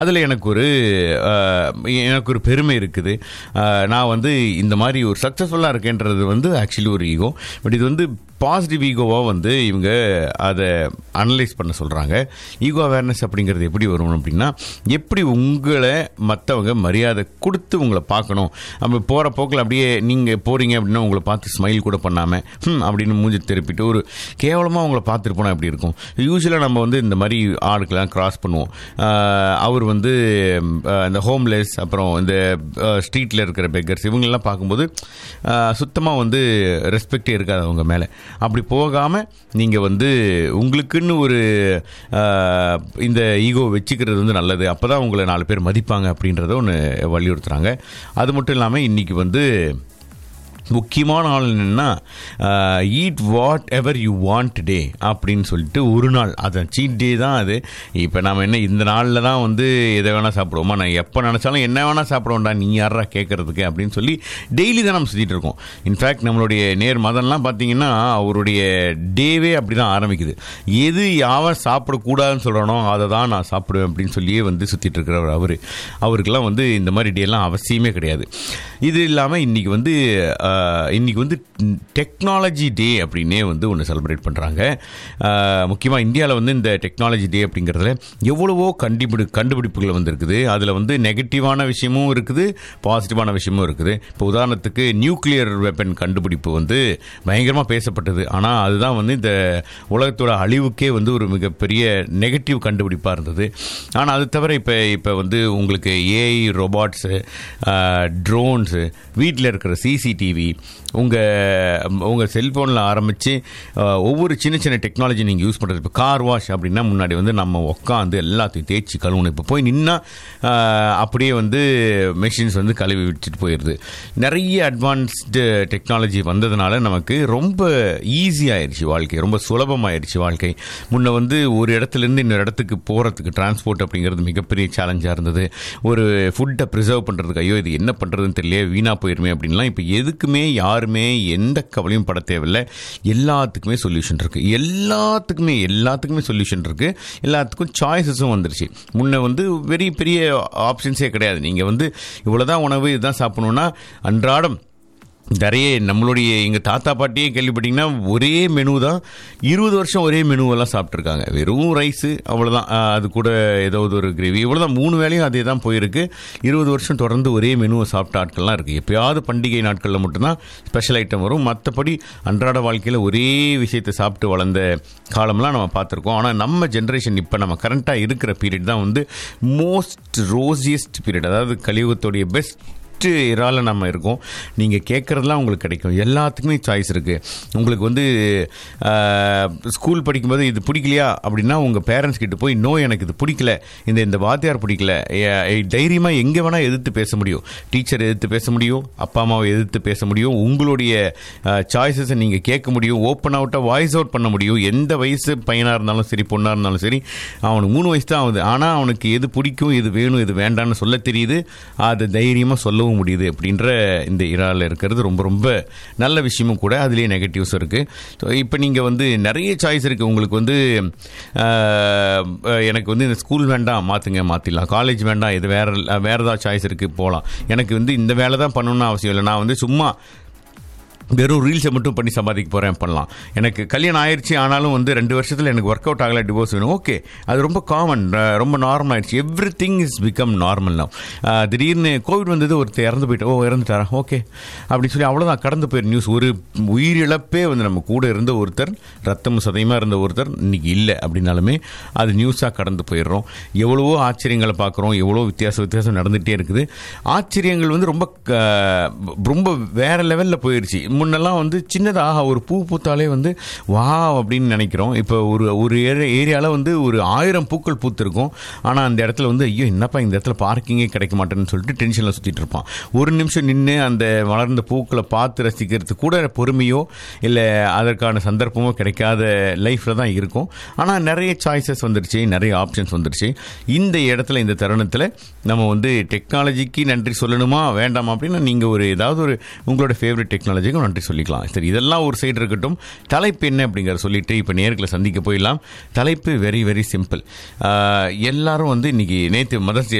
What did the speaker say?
அதில் எனக்கு ஒரு அஹ், எனக்கு ஒரு பெருமை இருக்குது அஹ், நான் வந்து இந்த மாதிரி ஒரு சக்ஸஸ்ஃபுல்லாக இருக்கேன்றது வந்து ஆக்சுவலி ஒரு ஈகோ பட் இது வந்து பாசிட்டிவ் ஈகோவாக வந்து இவங்க அதை அனலைஸ் பண்ண சொல்கிறாங்க ஈகோ அவேர்னஸ் அப்படிங்கிறது எப்படி வரும் அப்படின்னா எப்படி உங்களை மற்றவங்க மரியாதை கொடுத்து உங்களை பார்க்கணும் நம்ம போகிற போக்கில் அப்படியே நீங்கள் போகிறீங்க அப்படின்னா உங்களை பார்த்து ஸ்மைல் கூட பண்ணாமல் ம் அப்படின்னு மூஞ்சி திருப்பிட்டு ஒரு கேவலமாக உங்களை பார்த்துட்டு போனால் எப்படி இருக்கும் யூஸ்வலாக நம்ம வந்து இந்த மாதிரி ஆளுக்கெல்லாம் கிராஸ் பண்ணுவோம் ஆஹ் அவர் வந்து ஆஹ் இந்த ஹோம்லெஸ் அப்புறம் இந்த ஸ்ட்ரீட்டில் இருக்கிற பெக்கர்ஸ் இவங்களெல்லாம் பார்க்கும்போது சுத்தமாக வந்து ரெஸ்பெக்டே இருக்காது அவங்க மேலே அப்படி போகாமல் நீங்கள் வந்து உங்களுக்குன்னு ஒரு ஆஹ், இந்த ஈகோ வச்சுக்கிறது வந்து நல்லது அப்போ தான் உங்களை நாலு பேர் மதிப்பாங்க அப்படின்றத ஒன்று வலியுறுத்துறாங்க அது மட்டும் இல்லாமல் இன்றைக்கி வந்து முக்கியமான ஆள் என்னென்னா eat whatever you want டே அப்படின்னு சொல்லிட்டு ஒரு நாள் அது சீட் டே தான் அது இப்போ நம்ம என்ன இந்த நாளில் தான் வந்து எதை வேணால் சாப்பிடுவோமா நான் எப்போ நினச்சாலும் என்ன வேணால் சாப்பிடுவோம்டா நீ யாரா கேட்குறதுக்கு அப்படின்னு சொல்லி டெய்லி தான் நம்ம சுற்றிட்டு இருக்கோம் இன்ஃபேக்ட் நம்மளுடைய நேர் மதம்லாம் பார்த்தீங்கன்னா அவருடைய டேவே அப்படி தான் ஆரம்பிக்குது எது யாவன் சாப்பிடக்கூடாதுன்னு சொல்கிறானோ அதை தான் நான் சாப்பிடுவேன் அப்படின்னு சொல்லியே வந்து சுற்றிட்டு இருக்கிறவர் அவர் அவருக்கெல்லாம் வந்து இந்த மாதிரி டேலாம் அவசியமே கிடையாது இது இல்லாமல் இன்றைக்கி வந்து ஆஹ், இன்னைக்கு வந்து டெக்னாலஜி டே அப்படின்னே வந்து ஒன்று செலிப்ரேட் பண்ணுறாங்க முக்கியமாக இந்தியாவில் வந்து இந்த டெக்னாலஜி டே அப்படிங்கிறதுல எவ்வளவோ கண்டுபிடி கண்டுபிடிப்புகள் வந்திருக்குது அதில் வந்து நெகட்டிவான விஷயமும் இருக்குது பாசிட்டிவான விஷயமும் இருக்குது இப்போ உதாரணத்துக்கு நியூக்ளியர் வெப்பன் கண்டுபிடிப்பு வந்து பயங்கரமாக பேசப்பட்டது ஆனால் அதுதான் வந்து இந்த உலகத்தோட அழிவுக்கே வந்து ஒரு மிகப்பெரிய நெகட்டிவ் கண்டுபிடிப்பாக இருந்தது ஆனால் அது தவிர இப்போ இப்போ வந்து உங்களுக்கு ஏஐ ரோபாட்ஸு ட்ரோன்ஸு வீட்டில் இருக்கிற சிசிடிவி உங்கள் உங்கள் செல்ஃபோனில் ஆரம்பித்து ஒவ்வொரு சின்ன சின்ன டெக்னாலஜி நீங்கள் யூஸ் பண்ணுறது இப்போ கார் வாஷ் அப்படின்னா முன்னாடி வந்து நம்ம உட்காந்து எல்லாத்தையும் தேய்ச்சி கழுவணும் இப்போ போய் நின்னா ஆஹ், அப்படியே வந்து மெஷின்ஸ் வந்து கழுவி விட்டுட்டு போயிடுது நிறைய அட்வான்ஸ்டு டெக்னாலஜி வந்ததுனால நமக்கு ரொம்ப ஈஸி ஆயிடுச்சு வாழ்க்கை ரொம்ப சுலபமாயிடுச்சு வாழ்க்கை முன்ன வந்து ஒரு இடத்துலேருந்து இன்னொரு இடத்துக்கு போகிறதுக்கு டிரான்ஸ்போர்ட் அப்படிங்கிறது மிகப்பெரிய சேலஞ்சாக இருந்தது ஒரு ஃபுட்டை ப்ரிசர்வ் பண்ணுறதுக்கு ஐயோ இது என்ன பண்ணுறதுன்னு தெரியல வீணாக போயிருமே அப்படின்லாம் இப்போ எதுக்குமே யாருமே எந்த கவலையும் பட தேவையில்லை எல்லாத்துக்குமே சொல்யூஷன் இருக்குது எல்லாத்துக்குமே எல்லாத்துக்குமே சொல்யூஷன் இருக்குது எல்லாத்துக்கும் சாய்ஸஸும் வந்துருச்சு முன்ன வந்து பெரிய பெரிய ஆப்ஷன்ஸே கிடையாது நீங்கள் வந்து இவ்வளோதான் உணவு இதுதான் சாப்பிடணுன்னா அன்றாடம் நிறைய நம்மளுடைய எங்கள் தாத்தா பாட்டியே கேள்விப்பட்டிங்கன்னா ஒரே மெனு தான் இருபது வருஷம் ஒரே மெனுவெல்லாம் சாப்பிட்ருக்காங்க வெறும் ரைஸு அவ்வளோதான் அது கூட ஏதாவது ஒரு கிரேவி இவ்வளோதான் மூணு வேளையும் அதே தான் போயிருக்கு இருபது வருஷம் தொடர்ந்து ஒரே மெனுவை சாப்பிட்ட ஆட்கள்லாம் இருக்குது எப்பயாவது பண்டிகை நாட்களில் மட்டும்தான் ஸ்பெஷல் ஐட்டம் வரும் மற்றபடி அன்றாட வாழ்க்கையில் ஒரே விஷயத்தை சாப்பிட்டு வளர்ந்த காலம்லாம் நம்ம பார்த்துருக்கோம் ஆனால் நம்ம ஜென்ரேஷன் இப்போ நம்ம கரண்ட்டாக இருக்கிற பீரியட் தான் வந்து மோஸ்ட் ரோசியஸ்ட் பீரியட் அதாவது கலியுகத்துடைய பெஸ்ட் ஃபஸ்ட்டு இறால நம்ம இருக்கோம் நீங்கள் கேட்குறதுலாம் உங்களுக்கு கிடைக்கும் எல்லாத்துக்குமே சாய்ஸ் இருக்குது உங்களுக்கு வந்து ஸ்கூல் படிக்கும்போது இது பிடிக்கலையா அப்படின்னா உங்கள் பேரண்ட்ஸ் கிட்ட போய் நோ எனக்கு இது பிடிக்கல இந்த இந்த வாத்தியார் பிடிக்கல தைரியமாக எங்கே வேணால் எதிர்த்து பேச முடியும் டீச்சர் எதிர்த்து பேச முடியும் அப்பா அம்மாவை எதிர்த்து பேச முடியும் உங்களுடைய சாய்ஸஸை நீங்கள் கேட்க முடியும் ஓப்பன் அவுட்டாக வாய்ஸ் அவுட் பண்ண முடியும் எந்த வயசு பையனாக இருந்தாலும் சரி பொண்ணாக இருந்தாலும் சரி அவனுக்கு மூணு வயசு தான் ஆகுது ஆனால் அவனுக்கு எது பிடிக்கும் எது வேணும் எது வேண்டாம்னு சொல்ல தெரியுது அதை தைரியமாக சொல்லவும் முடியுது அப்படின்ற இந்த இறால இருக்கிறது ரொம்ப ரொம்ப நல்ல விஷயமும் கூட அதுலேயே நெகட்டிவ்ஸ் இருக்குது இப்போ நீங்கள் வந்து நிறைய சாய்ஸ் இருக்குது உங்களுக்கு வந்து ஆஹ், எனக்கு வந்து இந்த ஸ்கூல் வேண்டாம் மாற்றுங்க மாற்றிடலாம் காலேஜ் வேண்டாம் இது வேற வேற ஏதாவது சாய்ஸ் இருக்குது போகலாம் எனக்கு வந்து இந்த வேலை தான் பண்ணணும்னு அவசியம் இல்லை நான் வந்து சும்மா வெறும் ரீல்ஸை மட்டும் பண்ணி சம்பாதிக்க போகிறேன் பண்ணலாம் எனக்கு கல்யாணம் ஆயிடுச்சு ஆனாலும் வந்து ரெண்டு வருஷத்தில் எனக்கு ஒர்க் அவுட் ஆகலை டிவோர்ஸ் வேணும் ஓகே அது ரொம்ப காமன் ரொம்ப நார்மல் ஆயிடுச்சு everything is become normal now திடீர்னு கோவிட் வந்தது ஒருத்தர் இறந்து போயிட்டு ஓ இறந்துட்டாரா ஓகே அப்படின்னு சொல்லி அவ்வளோதான் கடந்து போயிரு நியூஸ் ஒரு உயிரிழப்பே வந்து நம்ம கூட இருந்த ஒருத்தர் ரத்தம் சதயமாக இருந்த ஒருத்தர் இன்னைக்கு இல்லை அப்படின்னாலுமே அது நியூஸாக கடந்து போயிடுறோம் எவ்வளவோ ஆச்சரியங்களை பார்க்குறோம் எவ்வளோ வித்தியாச வித்தியாசம் நடந்துகிட்டே இருக்குது ஆச்சரியங்கள் வந்து ரொம்ப க- ரொம்ப வேற லெவலில் போயிடுச்சு முன்னெல்லாம் வந்து சின்னதாக ஒரு பூ பூத்தாலே வந்து வா அப்படின்னு நினைக்கிறோம் இப்போ ஒரு ஒரு ஏரியாவில் வந்து ஒரு ஆயிரம் பூக்கள் பூத்திருக்கும் ஆனால் அந்த இடத்துல வந்து ஐயோ என்னப்பா இந்த இடத்துல பார்க்கிங்கே கிடைக்க மாட்டேன்னு சொல்லிட்டு டென்ஷனில் சுற்றிட்டு இருப்பான் ஒரு நிமிஷம் நின்று அந்த வளர்ந்த பூக்களை பார்த்து ரசிக்கிறது கூட பொறுமையோ இல்லை அதற்கான சந்தர்ப்பமோ கிடைக்காத லைஃப்பில் தான் இருக்கும் ஆனால் நிறைய சாய்ஸஸ் வந்துருச்சு நிறைய ஆப்ஷன்ஸ் வந்துருச்சு இந்த இடத்துல இந்த தருணத்தில் நம்ம வந்து டெக்னாலஜிக்கு நன்றி சொல்லணுமா வேண்டாமா அப்படின்னா நீங்கள் ஒரு ஏதாவது ஒரு உங்களோட ஃபேவரட் டெக்னாலஜிக்கு நன்றி நன்றி சொல்லிக்கலாம் சரி இதெல்லாம் ஒரு சைடு இருக்கட்டும் தலைப்பு என்ன அப்படிங்கிறத சொல்லிட்டு இப்போ நேர்களை சந்திக்க போயிடலாம் தலைப்பு வெரி வெரி சிம்பிள் எல்லாரும் வந்து இன்னைக்கு நேற்று மதர்ஸ் டே